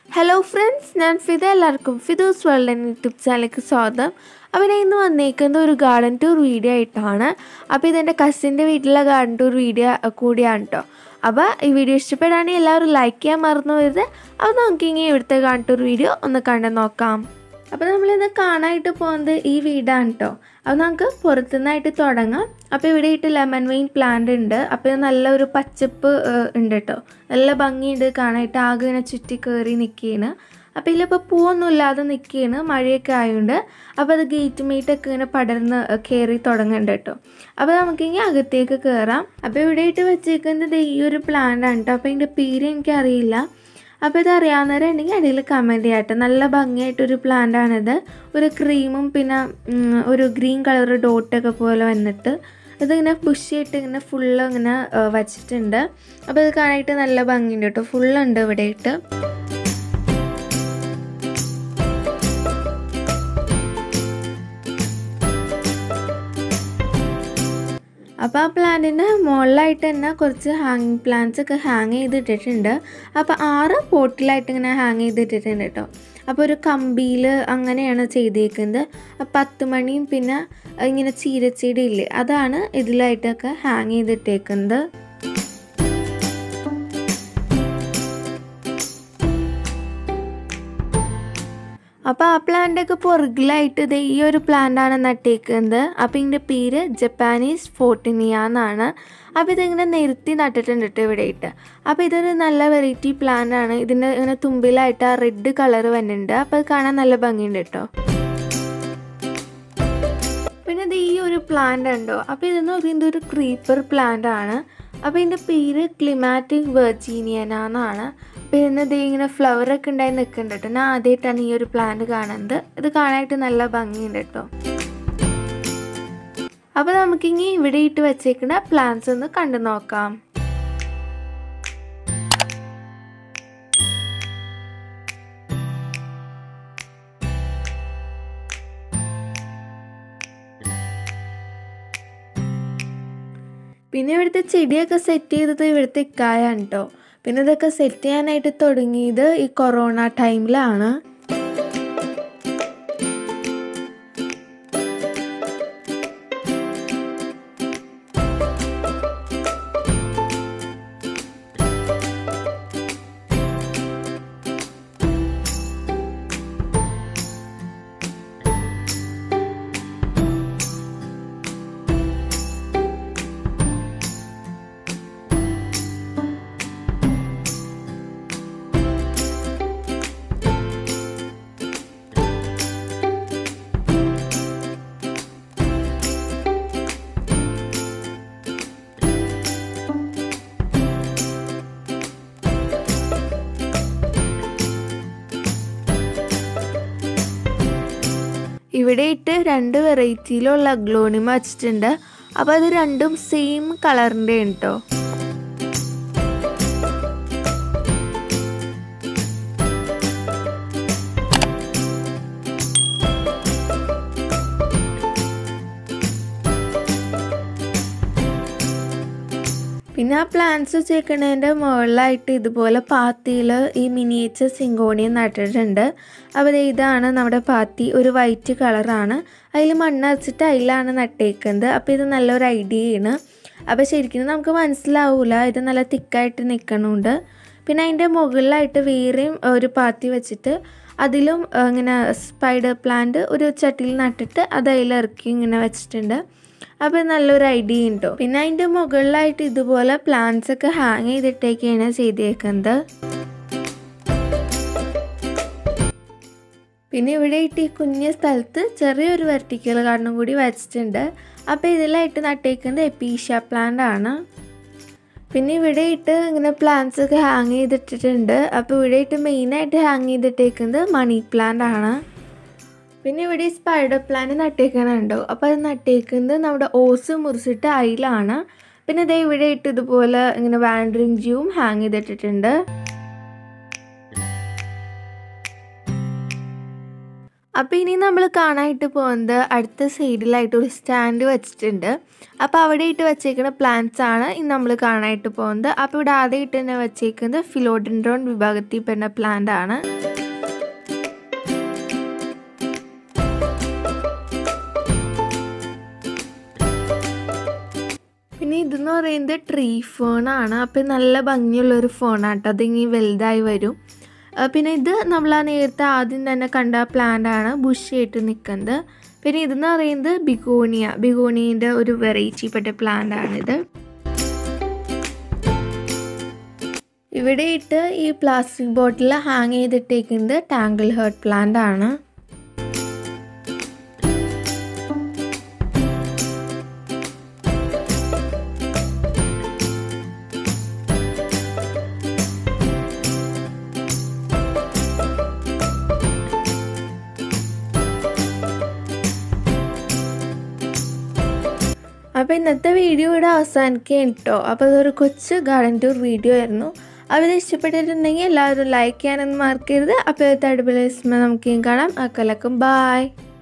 hello friends ഞാൻ ഫിദ എല്ലാവർക്കും ഫിദൂസ് world എന്ന യൂട്യൂബ് ചാനലിലേക്ക് സ്വാഗതം അപ്പോൾ ഞാൻ ഇന്ന് വന്നേക്കുന്നത് ഒരു ഗാർഡൻ ടൂർ വീഡിയോ ആയിട്ടാണ് അപ്പോൾ ഇതെൻ്റെ കസിൻ്റെ വീട്ടിലെ ഗാർഡൻ ടൂർ വീഡിയോ കൂടിയാണ് കേട്ടോ അപ്പോൾ ഈ വീഡിയോ ഇഷ്ടപ്പെടുകയാണെങ്കിൽ എല്ലാവരും ലൈക്ക് ചെയ്യാൻ മറന്നു വരുത് അപ്പോൾ നമുക്കിങ്ങനെ ഇവിടുത്തെ ഗാർഡൻ ടൂർ വീഡിയോ ഒന്ന് കണ്ടു നോക്കാം അപ്പോൾ നമ്മളിന്ന് കാണാനായിട്ട് പോകുന്നത് ഈ വീടാണ് കേട്ടോ അത് നമുക്ക് പുറത്തുനിന്നായിട്ട് തുടങ്ങാം അപ്പോൾ ഇവിടെ ആയിട്ട് ലെമൺ വെയിൻ പ്ലാന്റ് ഉണ്ട് അപ്പോൾ ഇത് നല്ലൊരു പച്ചപ്പ് ഏഹ്, ഉണ്ട് കേട്ടോ നല്ല ഭംഗിയുണ്ട് കാണാനായിട്ട് ആകെ ഇങ്ങനെ ചുറ്റി കയറി നിൽക്കുകയാണ് അപ്പോൾ ഇതിലിപ്പോൾ പൂവൊന്നും ഇല്ലാതെ നിൽക്കുകയാണ് മഴയൊക്കെ ആയതുകൊണ്ട് അപ്പോൾ അത് ഗേറ്റ് മേറ്റൊക്കെ ഇങ്ങനെ പടർന്ന് കയറി തുടങ്ങുന്നുണ്ട് കേട്ടോ അപ്പോൾ നമുക്കിങ്ങനെ അകത്തേക്ക് കയറാം അപ്പോൾ ഇവിടെ ആയിട്ട് വെച്ചേക്കുന്നത് ഈ ഒരു പ്ലാന്റ് ആണ് കേട്ടോ അപ്പോൾ ഇതിൻ്റെ പേര് എനിക്കറിയില്ല അപ്പോൾ ഇത് അറിയാവുന്നവരുണ്ടെങ്കിൽ അടിയിൽ കമൻറ്റ് ചെയ്യാട്ടെ നല്ല ഭംഗിയായിട്ടൊരു പ്ലാന്റ് ആണിത് ഒരു ക്രീമും പിന്നെ ഉം, ഒരു ഗ്രീൻ കളർ ഡോട്ടൊക്കെ പോലെ വന്നിട്ട് ഇതിങ്ങനെ പുഷ് ചെയ്തിട്ട് ഇങ്ങനെ ഫുള്ള് ഇങ്ങനെ ആ, വച്ചിട്ടുണ്ട് അപ്പോൾ ഇത് കാണാനായിട്ട് നല്ല ഭംഗിയുണ്ട് കേട്ടോ ഫുള്ളുണ്ട് ഇവിടെ ഇട്ട് അപ്പോൾ ആ പ്ലാന്റിന് മുകളിലായിട്ട് തന്നെ കുറച്ച് ഹാങ്ങിങ് പ്ലാന്റ്സ് ഒക്കെ ഹാങ് ചെയ്തിട്ടിട്ടുണ്ട് അപ്പോൾ ആറ് പോട്ടിലായിട്ട് ഇങ്ങനെ ഹാങ് ചെയ്തിട്ടിട്ടുണ്ട് കേട്ടോ അപ്പോൾ ഒരു കമ്പിയിൽ അങ്ങനെയാണ് ചെയ്തേക്കുന്നത് അപ്പോൾ പത്ത് മണിയും പിന്നെ ഇങ്ങനെ ചീരച്ചെടി ഇല്ലേ അതാണ് ഇതിലായിട്ടൊക്കെ ഹാങ് ചെയ്തിട്ടേക്കുന്നത് അപ്പോൾ ആ പ്ലാന്റൊക്കെ പുറകിലായിട്ട് ഇത് ഈ ഒരു പ്ലാന്റാണ് നട്ടേക്കുന്നത് അപ്പോൾ ഇതിൻ്റെ പേര് ജപ്പാനീസ് ഫോർട്ടിനിയ എന്നാണ് അപ്പോൾ ഇതിങ്ങനെ നിരത്തി നട്ടിട്ടുണ്ട് കേട്ടോ ഇവിടെ ഇട്ട് അപ്പോൾ ഇതൊരു നല്ല വെറൈറ്റി പ്ലാന്റ് ആണ് ഇതിൻ്റെ ഇങ്ങനെ തുമ്പിലായിട്ട് ആ റെഡ് കളർ വന്നിട്ടുണ്ട് അപ്പോൾ അത് കാണാൻ നല്ല ഭംഗിയുണ്ട് കേട്ടോ പിന്നെ ഇത് ഈ ഒരു പ്ലാന്റ് ഉണ്ടോ അപ്പോൾ ഇതെന്ന് പറയുന്നത് ഒരു ക്രീപ്പർ പ്ലാന്റ് ആണ് അപ്പോൾ ഇതിൻ്റെ പേര് ക്ലിമാറ്റിക് വെർജീനിയന എന്നാണ് അപ്പോൾ ഇതിന് ഇത് ഇങ്ങനെ flower ഒക്കെ ഉണ്ടായി നിൽക്കുന്നുണ്ട് കേട്ടോ ഞാൻ ആദ്യമായിട്ടാണ് ഈ ഒരു പ്ലാന്റ് കാണുന്നത് ഇത് കാണാനായിട്ട് നല്ല ഭംഗിയുണ്ട് കേട്ടോ അപ്പോൾ നമുക്കിനി ഇവിടെ ഇട്ട് വെച്ചേക്കുന്ന പ്ലാന്റ്സ് ഒന്ന് കണ്ടു നോക്കാം പിന്നെ ഇവിടുത്തെ ചെടിയൊക്കെ സെറ്റ് ചെയ്തത് ഇവിടുത്തെ ഇക്കായാണ് കേട്ടോ പിന്നെ ഇതൊക്കെ സെറ്റ് ചെയ്യാനായിട്ട് തുടങ്ങിയത് ഈ കൊറോണ ടൈമിലാണ് ഇവിടെ ഇട്ട് രണ്ട് വെറൈറ്റിയിലുള്ള അഗ്ലോണിമ വച്ചിട്ടുണ്ട് അപ്പോൾ അത് രണ്ടും സെയിം കളറിൻ്റെ കേട്ടോ പിന്നെ ആ പ്ലാന്റ്സ് വെച്ചേക്കണതിൻ്റെ മുകളിലായിട്ട് ഇതുപോലെ പാത്തിയിൽ ഈ മിനിയേച്ചർ സിങ്കോണിയം നട്ടിട്ടുണ്ട് അപ്പോൾ ദേ ഇതാണ് നമ്മുടെ പാത്തി ഒരു വൈറ്റ് കളറാണ് അതിൽ മണ്ണ് വെച്ചിട്ട് അതിലാണ് നട്ടേക്കുന്നത് അപ്പോൾ ഇത് നല്ലൊരു ഐഡിയയാണ് അപ്പോൾ ശരിക്കും നമുക്ക് മനസ്സിലാവില്ല ഇത് നല്ല തിക്കായിട്ട് നിൽക്കണുണ്ട് പിന്നെ അതിൻ്റെ മുകളിലായിട്ട് വേറെയും ഒരു പാത്തി വെച്ചിട്ട് അതിലും ആ, ഇങ്ങനെ സ്പൈഡർ പ്ലാന്റ് ഒരു ചട്ടിയിൽ നട്ടിട്ട് അത് അതിലിറക്കി ഇങ്ങനെ വെച്ചിട്ടുണ്ട് അപ്പോൾ നല്ലൊരു ഐഡിയ ഉണ്ടോ പിന്നെ അതിൻ്റെ മുകളിലായിട്ട് ഇതുപോലെ പ്ലാന്റ്സ് ഒക്കെ ഹാങ് ചെയ്തിട്ടൊക്കെയാണ് ചെയ്തേക്കുന്നത് പിന്നെ ഇവിടെ ഇട്ട് ഈ കുഞ്ഞ സ്ഥലത്ത് ചെറിയൊരു വെർട്ടിക്കൽ ഗാർഡനും കൂടി വെച്ചിട്ടുണ്ട് അപ്പോൾ ഇതിലായിട്ട് നട്ടേക്കുന്നത് എപ്പീഷ്യ പ്ലാന്റ് ആണ് പിന്നെ ഇവിടെ ഇട്ട് ഇങ്ങനെ പ്ലാന്റ്സ് ഒക്കെ ഹാങ് ചെയ്തിട്ടിട്ടുണ്ട് അപ്പോൾ ഇവിടെ ഇട്ട് മെയിനായിട്ട് ഹാങ് ചെയ്തിട്ടേക്കുന്നത് മണി പ്ലാന്റ് ആണ് പിന്നെ ഇവിടെ ഈ സ്പൈഡർ പ്ലാന്റ് നട്ടേക്കണുണ്ടോ അപ്പോൾ അത് നട്ടേക്കുന്നത് നമ്മുടെ ഓസ് മുറിച്ചിട്ട് അയിലാണ് പിന്നെ ദേ ഇവിടെ ഇട്ട് ഇതുപോലെ ഇങ്ങനെ വാൻഡറിങ് ജ്യൂവും ഹാങ് ചെയ്തിട്ടിട്ടുണ്ട് അപ്പോൾ ഇനി നമ്മൾ കാണാനായിട്ട് പോകുന്നത് അടുത്ത സൈഡിലായിട്ട് ഒരു സ്റ്റാൻഡ് വെച്ചിട്ടുണ്ട് അപ്പോൾ അവിടെ ഇട്ട് വെച്ചേക്കുന്ന പ്ലാന്റ്സ് ആണ് ഇന്ന് നമ്മൾ കാണാനായിട്ട് പോകുന്നത് അപ്പോൾ ഇവിടെ ആദ്യമായിട്ട് തന്നെ വെച്ചേക്കുന്നത് ഫിലോഡൻഡ്രോൺ വിഭാഗത്തിൽ പെടുന്ന പ്ലാന്റ് ആണ് പിന്നെ ഇതെന്ന് പറയുന്നത് ട്രീ ഫോണാണ് അപ്പോൾ നല്ല ഭംഗിയുള്ളൊരു ഫോണാണ് കേട്ടോ അതിങ്ങനെ വലുതായി വരും പിന്നെ ഇത് നമ്മൾ ആ നേരത്തെ ആദ്യം തന്നെ കണ്ട പ്ലാന്റ് ആണ് ബുഷായിട്ട് നിൽക്കുന്നത് പിന്നെ ഇതെന്ന് പറയുന്നത് ബിഗോണിയ ബിഗോണിയൻ്റെ ഒരു വെറൈറ്റി പെട്ട പ്ലാന്റ് ആണിത് ഇവിടെ ഇട്ട് ഈ പ്ലാസ്റ്റിക് ബോട്ടിൽ ഹാങ് ചെയ്തിട്ടേക്കുന്നത് ടാങ്കിൾ ഹേർട്ട് പ്ലാന്റ് ആണ് അപ്പോൾ ഇന്നത്തെ വീഡിയോ ഇവിടെ അവസാനിക്കുകയാണ് കേട്ടോ അപ്പോൾ അതൊരു കൊച്ചു ഗാർഡൻ ടൂർ വീഡിയോ ആയിരുന്നു അപ്പോൾ ഇത് ഇഷ്ടപ്പെട്ടിട്ടുണ്ടെങ്കിൽ എല്ലാവരും ലൈക്ക് ചെയ്യാനൊന്നും മറക്കരുത് അപ്പോൾ അടുത്ത അടിപൊളി നമുക്ക് കാണാം അക്കലക്കും ബായ്